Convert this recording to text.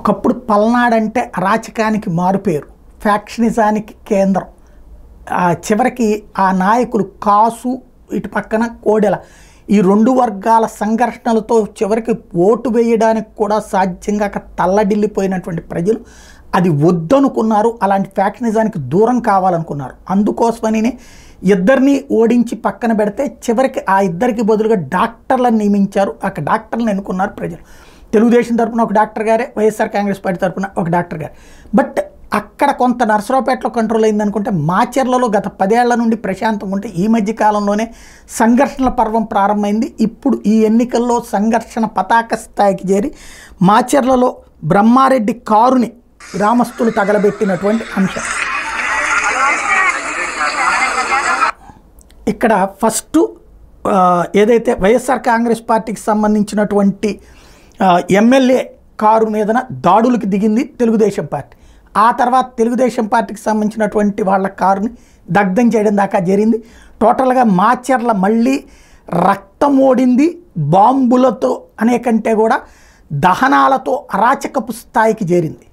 ఒకప్పుడు పల్నాడంటే అరాచకానికి మారుపేరు ఫ్యాక్షనిజానికి కేంద్రం ఆ చివరికి ఆ నాయకులు కాసు ఇటు పక్కన కోడెల ఈ రెండు వర్గాల సంఘర్షణలతో చివరికి ఓటు వేయడానికి కూడా సాధ్యంగా తల్లడిల్లిపోయినటువంటి ప్రజలు అది వద్దనుకున్నారు అలాంటి ఫ్యాక్షనిజానికి దూరం కావాలనుకున్నారు అందుకోసమని ఇద్దరిని ఓడించి పక్కన పెడితే చివరికి ఆ ఇద్దరికి బదులుగా డాక్టర్లను నియమించారు అక్కడ డాక్టర్లను ఎన్నుకున్నారు ప్రజలు తెలుగుదేశం తరపున ఒక డాక్టర్ గారే వైఎస్ఆర్ కాంగ్రెస్ పార్టీ తరపున ఒక డాక్టర్ గారు బట్ అక్కడ కొంత నర్సరావుపేటలో కంట్రోల్ అయిందనుకుంటే మాచర్లలో గత పదేళ్ల నుండి ప్రశాంతంగా ఉంటే ఈ మధ్య కాలంలోనే సంఘర్షణల పర్వం ప్రారంభమైంది ఇప్పుడు ఈ ఎన్నికల్లో సంఘర్షణ పతాక స్థాయికి చేరి మాచర్లలో బ్రహ్మారెడ్డి కారుని గ్రామస్తులు తగలబెట్టినటువంటి అంశం ఇక్కడ ఫస్ట్ ఆ, ఏదైతే వైఎస్ఆర్ కాంగ్రెస్ పార్టీకి సంబంధించినటువంటి ఆ, ఎమ్మెల్యే కారు మీదన దాడులకు దిగింది తెలుగుదేశం పార్టీ ఆ తర్వాత తెలుగుదేశం పార్టీకి సంబంధించినటువంటి వాళ్ళ కారుని దగ్ధం చేయడం దాకా జరిగింది టోటల్గా మాచర్ల మళ్ళీ రక్తం ఓడింది బాంబులతో అనే కంటే కూడా దహనాలతో అరాచకపు స్థాయికి చేరింది